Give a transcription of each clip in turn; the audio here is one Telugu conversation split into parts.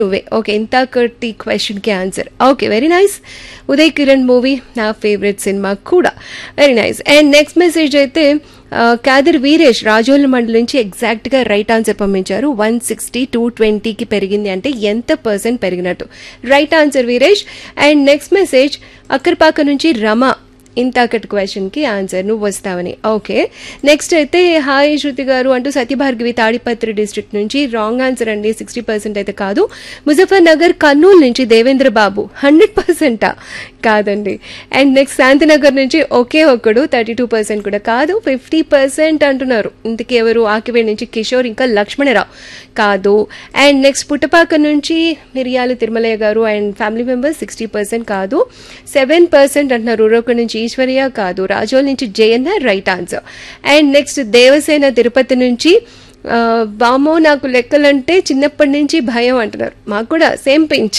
నువ్వే ఓకే ఇంతకటి క్వశ్చన్కి answer okay very nice Uday Kiran movie నా ఫేవరెట్ సినిమా కూడా very nice and next message అయితే ఆ, కాదర్ వీరేష్ రాజోల మండలి నుంచి ఎగ్జాక్ట్గా రైట్ ఆన్సర్ పంపించారు వన్ సిక్స్టీ టూ ట్వంటీకి పెరిగింది అంటే ఎంత పర్సెంట్ పెరిగినట్టు right answer Veeresh and next message Akkarpaka నుంచి రమ ఇంతకటి క్వశ్చన్కి ఆన్సర్ నువ్వు వస్తావని ఓకే నెక్స్ట్ అయితే హాయ్ శృతి గారు అంటూ సత్యభార్గవి తాడిపత్రి డిస్ట్రిక్ట్ నుంచి రాంగ్ ఆన్సర్ అండి సిక్స్టీ పర్సెంట్ అయితే కాదు ముజఫర్ నగర్ కర్నూలు నుంచి దేవేంద్ర బాబు హండ్రెడ్ పర్సెంటా కాదండి అండ్ నెక్స్ట్ శాంతినగర్ నుంచి ఒకే ఒక్కడు థర్టీ టూ పర్సెంట్ కూడా కాదు ఫిఫ్టీ పర్సెంట్ అంటున్నారు ఇంతకీ ఎవరు ఆకివేడ్ నుంచి కిషోర్ ఇంకా లక్ష్మణరావు కాదు అండ్ నెక్స్ట్ పుట్టపాక నుంచి Miriyala Tirumalaiah garu and family members sixty percent కాదు సెవెన్ పర్సెంట్ అంటున్నారు రూరొక నుంచి ఈశ్వర్య కాదు రాజోల్ నుంచి Jayanna right answer and next Devasena Tirupati నుంచి ఆ, వామో నాకు లెక్కలంటే చిన్నప్పటి నుంచి భయం అంటున్నారు మాకు కూడా సేమ్ పించ్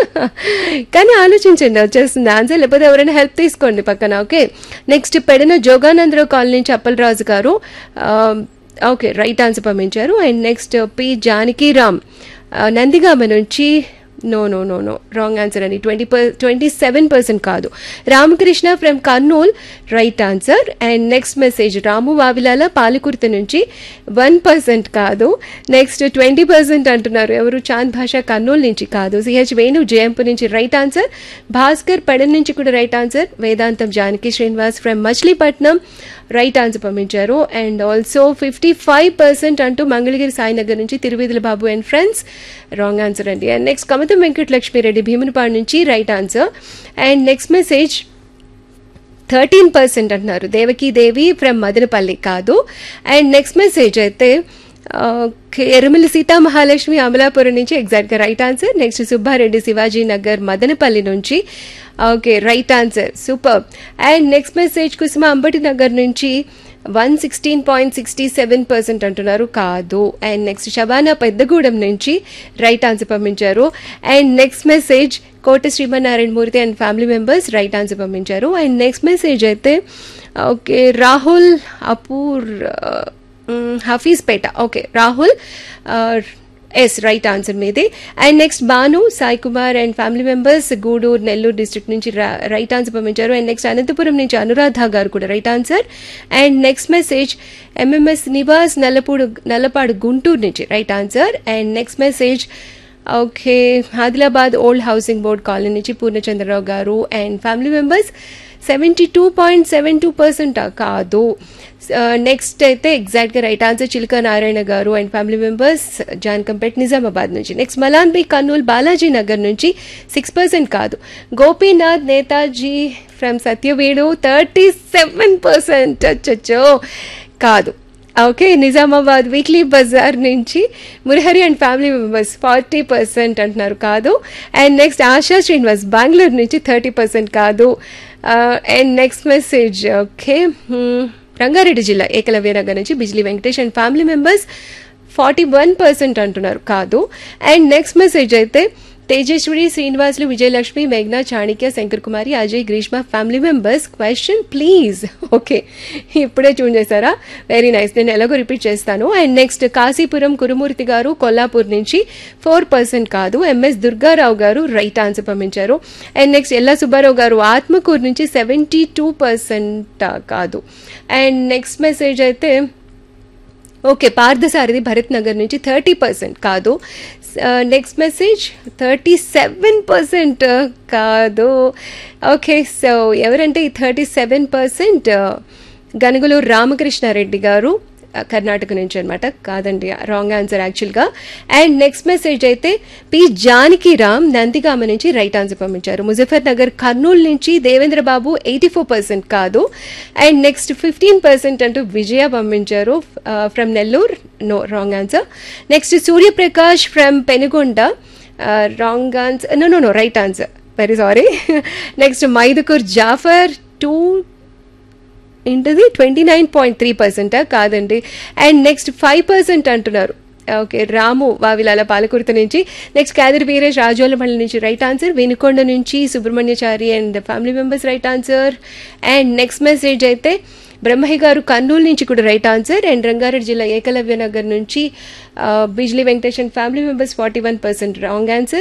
కానీ ఆలోచించండి వచ్చేస్తుంది ఆన్సర్ లేకపోతే ఎవరైనా హెల్ప్ తీసుకోండి పక్కన okay next Pedana Joganandarao colony నుంచి అప్పలరాజు గారు ఆ, ఓకే రైట్ ఆన్సర్ పంపించారు అండ్ నెక్స్ట్ పి జానకీరామ్ ఆ, నందిగామ నుంచి no no no no wrong answer అండి twenty per twenty seven percent కాదు Ramakrishna from Kurnool right answer and next message Ramu Vavilala Palakurthi నుంచి వన్ పర్సెంట్ కాదు నెక్స్ట్ ట్వంటీ పర్సెంట్ అంటున్నారు ఎవరు చాంద్ భాష కర్నూలు నుంచి కాదు సిహెచ్ వేణు జయంపు నుంచి రైట్ ఆన్సర్ భాస్కర్ పడన్ నుంచి కూడా right answer Vedantam Janaki Srinivas from Machilipatnam right answer పంపించారు and also fifty five percent అంటూ మంగళగిరి సాయినగర్ నుంచి Tiruvidhula Babu and friends wrong answer అండి అండ్ నెక్స్ట్ కమతం వెంకటలక్ష్మిరెడ్డి భీమునిపాడు నుంచి right answer and next message thirteen percent అంటున్నారు దేవకీ దేవి ఫ్రమ్ మదనపల్లి కాదు అండ్ నెక్స్ట్ మెసేజ్ అయితే ఓకే, ఎరుమల సీతా మహాలక్ష్మి అమలాపురం నుంచి ఎగ్జాక్ట్గా right answer next Subbareddy Shivaji Nagar Madanapalle నుంచి okay right answer super and next message Kusuma Ambati Nagar నుంచి one sixteen point sixty seven percent అంటున్నారు కాదు అండ్ నెక్స్ట్ శబానా పెద్దగూడెం నుంచి రైట్ ఆన్సర్ పంపించారు and next message Kota Srimannarayana Murthy and family members right answer పంపించారు అండ్ నెక్స్ట్ మెసేజ్ అయితే ఓకే రాహుల్ అపూర్ మ్, Hafeezpet okay Rahul yes right answer మీది and next Bhanu Sai Kumar and family members Gudur Nellore district నుంచి రైట్ ఆన్సర్ పంపించారు అండ్ నెక్స్ట్ అనంతపురం నుంచి అనురాధ గారు కూడా right answer and next message MMS Nivas Nallapudu Nallapadu Guntur నుంచి right answer and next message okay Adilabad old housing board colony నుంచి Purnachandrarao garu and family members seventy two point seven two percent కాదు నెక్స్ట్ అయితే ఎగ్జాక్ట్గా right answer Chiluka Narayana garu and family members Jankampet Nizamabad నుంచి నెక్స్ట్ మలాన్ బి కర్నూల్ బాలాజీ నగర్ నుంచి సిక్స్ పర్సెంట్ కాదు Gopinath Netaji from Satyavedu thirty seven percent అచ్చచ్చో కాదు ఓకే నిజామాబాద్ వీక్లీ బజార్ నుంచి Murahari and family members forty percent అంటున్నారు కాదు అండ్ నెక్స్ట్ ఆశా శ్రీనివాస్ బెంగళూరు నుంచి థర్టీ పర్సెంట్ కాదు and next message okay Rangareddy జిల్లా ఏకలవ్య నగర్ నుంచి Bijli Venkatesh and family members forty one percent అంటున్నారు కాదు అండ్ నెక్స్ట్ మెసేజ్ అయితే Tejaswini Srinivasulu Vijayalakshmi మేఘ్నా Chanakya Shankar Kumari Ajay Greeshma family members question please okay ఇప్పుడే చూన్ చేశారా వెరీ నైస్ నేను ఎలాగో రిపీట్ చేస్తాను అండ్ నెక్స్ట్ కాశీపురం కురుమూర్తి గారు కొల్లాపూర్ నుంచి ఫోర్ పర్సెంట్ కాదు MS Durgarao garu right answer పంపించారు అండ్ నెక్స్ట్ ఎల్లా సుబ్బారావు గారు ఆత్మకూరు నుంచి సెవెంటీ టూ పర్సెంట్ కాదు అండ్ నెక్స్ట్ మెసేజ్ అయితే ఓకే పార్థసారథి భరత్ నగర్ నుంచి థర్టీ పర్సెంట్ కాదు next message thirty seven percent కాదు ఓకే సో ఎవరంటే ఈ thirty seven percent Ganugulu Ramakrishnareddy garu ఆ, కర్ణాటక నుంచి అనమాట కాదండి రాంగ్ ఆన్సర్ యాక్చువల్గా అండ్ నెక్స్ట్ మెసేజ్ అయితే పి జానకి రామ్ నందిగామ నుంచి రైట్ ఆన్సర్ పంపించారు ముజఫర్ నగర్ కర్నూలు నుంచి Devendra Babu eighty four percent కాదు అండ్ నెక్స్ట్ ఫిఫ్టీన్ పర్సెంట్ అంటూ విజయ పంపించారు from Nellore no wrong answer next Suryaprakash from Penugonda wrong answer no no no right answer very sorry next Mydukur Jafar two ఏంటది ట్వంటీ నైన్ పాయింట్ త్రీ పర్సెంటా కాదండి అండ్ నెక్స్ట్ ఫైవ్ పర్సెంట్ అంటున్నారు ఓకే రాము వావిలాల పాలకుర్తి నుంచి నెక్స్ట్ కాదర్ వీరేష్ రాజోలమల్లి నుంచి రైట్ ఆన్సర్ వెనుకొండ నుంచి Subrahmanyachari and family members right answer and next message అయితే బ్రహ్మయ్య గారు కర్నూలు నుంచి కూడా రైట్ ఆన్సర్ అండ్ రంగారెడ్డి జిల్లా ఏకలవ్య నగర్ నుంచి ఆ, Bijli Venkatesh and family members forty one percent wrong answer